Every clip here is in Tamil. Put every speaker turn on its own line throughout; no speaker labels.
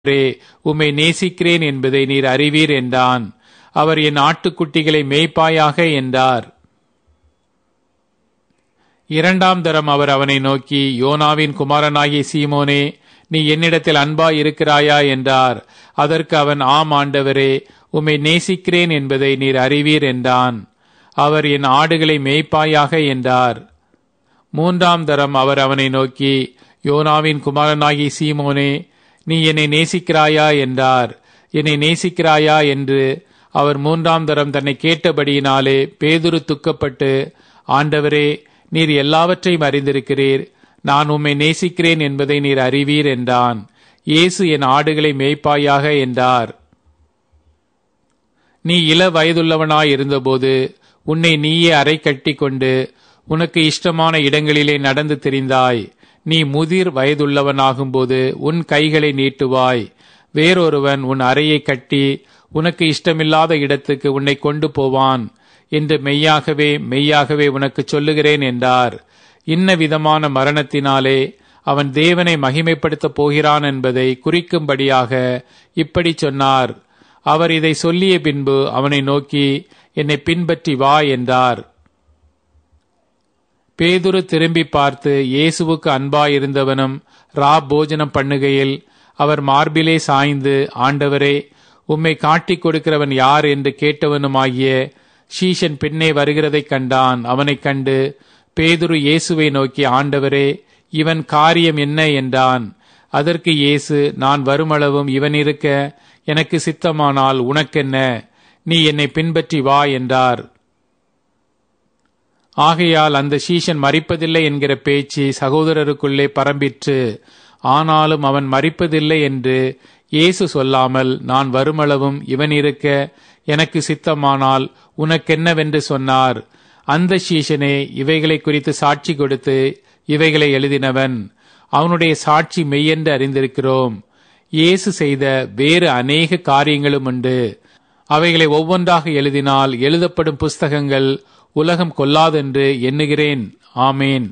ஆண்டவரே உம்மை நேசிக்கிறேன் என்பதை நீர் அறிவீர் என்றான் அவர் என் ஆட்டுக்குட்டிகளை மேய்ப்பாயாக என்றார் இரண்டாம் தரம் அவர் அவனை நோக்கி யோனாவின் குமாரனாகிய சீமோனே நீ என்னிடத்தில் அன்பாய் இருக்கிறாயா என்றார் அதற்கு அவன் ஆம் ஆண்டவரே உம்மை நேசிக்கிறேன் என்பதை நீர் அறிவீர் என்றான் அவர் என் ஆடுகளை மேய்ப்பாயாக என்றார் மூன்றாம் தரம் அவர் அவனை நோக்கி யோனாவின் குமாரனாகி சீமோனே நீ என்னை நேசிக்கிறாயா என்றார் என்னை நேசிக்கிறாயா என்று அவர் மூன்றாம் தரம் தன்னை கேட்டபடியினாலே பேதுரு துக்கப்பட்டு ஆண்டவரே நீர் எல்லாவற்றையும் அறிந்திருக்கிறீர் நான் உம்மை நேசிக்கிறேன் என்பதை நீர் அறிவீர் என்றான் இயேசு என் ஆடுகளை மேய்ப்பாயாக என்றார் நீ இள வயதுள்ளவனாய் இருந்தபோது உன்னை நீயே அறை கட்டி கொண்டு உனக்கு இஷ்டமான இடங்களிலே நடந்து திரிந்தாய் நீ முதிர் வயதுள்ளவனாகும்போது உன் கைகளை நீட்டுவாய் வேறொருவன் உன் அறையை கட்டி உனக்கு இஷ்டமில்லாத இடத்துக்கு உன்னை கொண்டு போவான் என்று மெய்யாகவே மெய்யாகவே உனக்கு சொல்லுகிறேன் என்றார் இன்ன விதமான மரணத்தினாலே அவன் தேவனை மகிமைப்படுத்தப் போகிறான் என்பதை குறிக்கும்படியாக இப்படி சொன்னார் அவர் இதை சொல்லிய பின்பு அவனை நோக்கி என்னை பின்பற்றி வா என்றார் பேதுரு திரும்பி பார்த்து இயேசுவுக்கு அன்பாயிருந்தவனும் ரா போஜனம் பண்ணுகையில் அவர் மார்பிலே சாய்ந்து ஆண்டவரே உம்மை காட்டிக் கொடுக்கிறவன் யார் என்று கேட்டவனுமாகிய ஷீஷன் பின்னே வருகிறதைக் கண்டான் அவனைக் கண்டு பேதுரு இயேசுவை நோக்கி ஆண்டவரே இவன் காரியம் என்ன என்றான் அதற்கு இயேசு நான் வருமளவும் இவன் இருக்க எனக்கு சித்தமானால் உனக்கென்ன நீ என்னை பின்பற்றி வா என்றார் ஆகையால் அந்த சீஷன் மறிப்பதில்லை என்கிற பேச்சு சகோதரருக்குள்ளே பரம்பிற்று ஆனாலும் அவன் மறிப்பதில்லை என்று இயேசு சொல்லாமல் நான் வருமளவும் இவன் இருக்க எனக்கு சித்தமானால் உனக்கென்னவென்று சொன்னார் அந்த சீஷனே இவைகளை குறித்து சாட்சி கொடுத்து இவைகளை எழுதினவன் அவனுடைய சாட்சி மெய்யென்று அறிந்திருக்கிறோம் இயேசு செய்த வேறு அநேக காரியங்களும் உண்டு அவைகளை ஒவ்வொன்றாக எழுதினால் எழுதப்படும் புஸ்தகங்கள் உலகம் கொல்லாதென்று எண்ணுகிறேன் ஆமேன்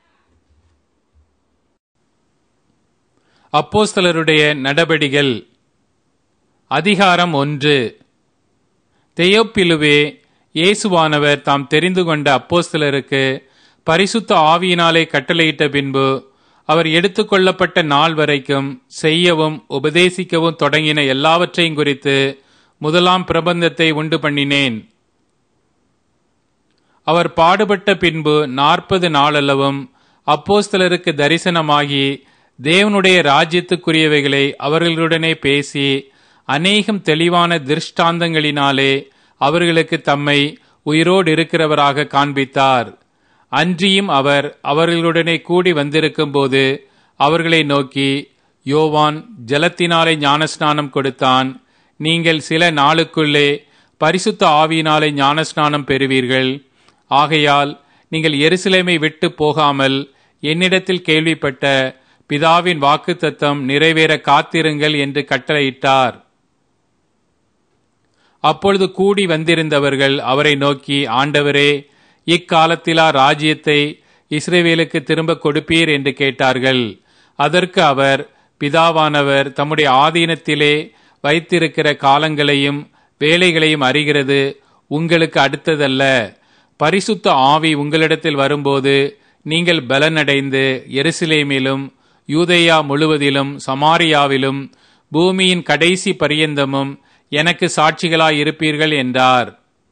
அப்போஸ்தலருடைய நடபடிகள் அதிகாரம் ஒன்று தெயோப்பிலுவே இயேசுவானவர் தாம் தெரிந்து கொண்ட அப்போஸ்தலருக்கு பரிசுத்த ஆவியினாலே கட்டளையிட்ட பின்பு அவர் எடுத்துக்கொள்ளப்பட்ட நாள் வரைக்கும் செய்யவும் உபதேசிக்கவும் தொடங்கின எல்லாவற்றையும் குறித்து முதலாம் பிரபந்தத்தை உண்டு பண்ணினேன் அவர் பாடுபட்ட பின்பு நாற்பது நாளளவும் அப்போஸ்தலருக்கு தரிசனமாகி தேவனுடைய ராஜ்யத்துக்குரியவைகளை அவர்களுடனே பேசி அநேகம் தெளிவான திருஷ்டாந்தங்களினாலே அவர்களுக்கு தம்மை உயிரோடு இருக்கிறவராக காண்பித்தார் அன்றியும் அவர் அவர்களுடனே கூடி வந்திருக்கும் போது அவர்களை நோக்கி யோவான் ஜலத்தினாலே ஞானஸ்நானம் கொடுத்தான் நீங்கள் சில நாளுக்குள்ளே பரிசுத்த ஆவியினாலே ஞானஸ்நானம் பெறுவீர்கள் ஆகையால் நீங்கள் எருசலேமை விட்டு போகாமல் என்னிடத்தில் கேள்விப்பட்ட பிதாவின் வாக்கு தத்தம் நிறைவேற காத்திருங்கள் என்று கட்டளையிட்டார் அப்பொழுது கூடி வந்திருந்தவர்கள் அவரை நோக்கி ஆண்டவரே இக்காலத்திலா ராஜ்யத்தை இஸ்ரேவேலுக்கு திரும்ப கொடுப்பீர் என்று கேட்டார்கள் அதற்கு அவர் பிதாவானவர் தம்முடைய ஆதீனத்திலே வைத்திருக்கிற காலங்களையும் வேலைகளையும் அறிகிறது உங்களுக்கு அடுத்ததல்ல பரிசுத்த ஆவி உங்களிடத்தில் வரும்போது நீங்கள் பலனடைந்து எருசலேமிலும் யூதேயா முழுவதிலும் சமாரியாவிலும் பூமியின் கடைசி பரியந்தமும் எனக்கு சாட்சிகளாயிருப்பீர்கள் என்றார்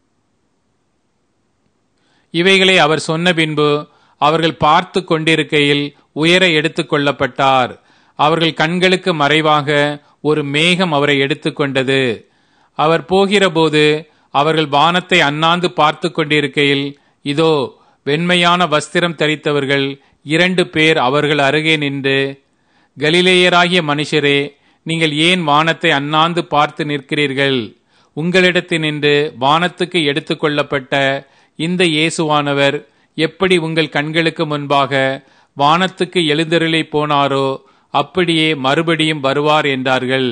இவைகளை அவர் சொன்ன பின்பு அவர்கள் பார்த்து கொண்டிருக்கையில் உயர எடுத்துக் கொள்ளப்பட்டார் அவர்கள் கண்களுக்கு மறைவாக ஒரு மேகம் அவரை எடுத்துக்கொண்டது அவர் போகிறபோது அவர்கள் வானத்தை அண்ணாந்து பார்த்து கொண்டிருக்கையில் இதோ வெண்மையான வஸ்திரம் தரித்தவர்கள் இரண்டு பேர் அவர்கள் அருகே நின்று கலிலேயராகிய மனுஷரே நீங்கள் ஏன் வானத்தை அண்ணாந்து பார்த்து நிற்கிறீர்கள் உங்களிடத்தில் நின்று வானத்துக்கு எடுத்துக்கொள்ளப்பட்ட இந்த இயேசுவானவர் எப்படி உங்கள் கண்களுக்கு முன்பாக வானத்துக்கு எழுந்தருளி போனாரோ அப்படியே மறுபடியும் வருவார் என்றார்கள்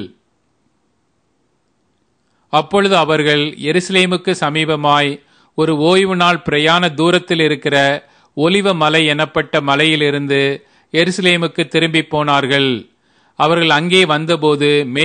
அப்பொழுது அவர்கள் எருசலேமுக்கு சமீபமாய் ஒரு ஓய்வு நாள் பிரயாண தூரத்தில் இருக்கிற ஒலிவ மலை எனப்பட்ட மலையிலிருந்து எருசலேமுக்கு திரும்பி போனார்கள் அவர்கள் அங்கே வந்தபோது